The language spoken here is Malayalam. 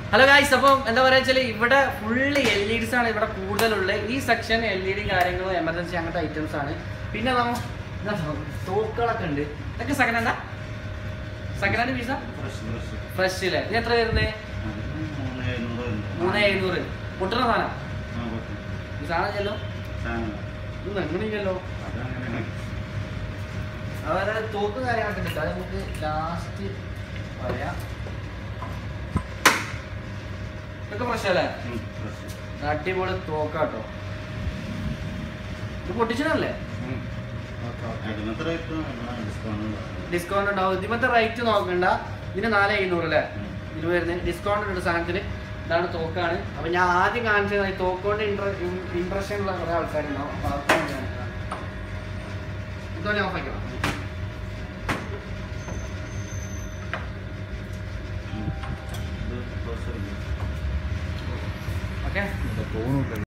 ഹലോ ഗായ്സ് അപ്പം എന്താ പറയുക വെച്ചാൽ ഇവിടെ ഫുള്ള് എൽ ഇ ഡിസ് ആണ് ഇവിടെ കൂടുതലുള്ളത് ഈ സെക്ഷൻ എൽ ഇ ഡി കാര്യങ്ങളും എമർജൻസി അങ്ങനത്തെ ഐറ്റംസ് ആണ് പിന്നെ നമ്മ എന്താ തോക്കുകളൊക്കെ ഉണ്ട് ഇതൊക്കെ സെക്കൻഡ് ഹാൻഡാ സെക്കൻഡ് ഹാൻഡ് പീസ ഫ്രഷ് ഫ്രഷ് ഫ്രഷ് അല്ലേ ഇത് എത്ര വരുന്നത് മൂന്ന് എഴുന്നൂറ് ഉണ്ട്. മൂന്ന് എഴുന്നൂറ് പൊട്ടുന്ന സാധനം ആ, പറ്റും. ഈ സാധനം ചെല്ലോ സാധനം. ഇത് നെങ്ങണില്ലല്ലോ അതങ്ങനെയാണ്. അതായത് തോക്ക് കാര്യങ്ങളൊക്കെ ഉണ്ട് അത് നമുക്ക് ലാസ്റ്റ് പറയാം ഇതൊക്കെ ഫ്രഷ് അല്ലേ ഉം, ഫ്രഷ്. അടിപൊളി തോക്കാട്ടോ ഇത് പൊട്ടിച്ചതല്ലേ ഉം. അതിനത്ര rate ഒന്നും ഇല്ല, discount ഉണ്ടാവും. ഡിസ്കൗണ്ട് ഉണ്ടാവും ഇതിമത്തെ റേറ്റ് നോക്കണ്ട ഇതിന് നാല് എഴുന്നൂറ് അല്ലേ ഉം. ഇത് വരുന്നത് ഡിസ്കൗണ്ട് ഉണ്ട് സാധനത്തിന് ഇതാണ് തോക്കാണ് അപ്പൊ ഞാൻ ആദ്യം കാണിച്ചത് ഈ തോക്കോണ്ട് ഇൻട്രസ്റ്റ് ഉള്ള കുറെ ആൾക്കാരുണ്ടാവും അപ്പൊ അവർക്ക് വേണ്ടിയാണ്. ഇതോടെ ഓഫ് ആക്കണം ഉം. ഇത് closer ഇല്ല. ഓക്കെ തോന്നുന്നില്ല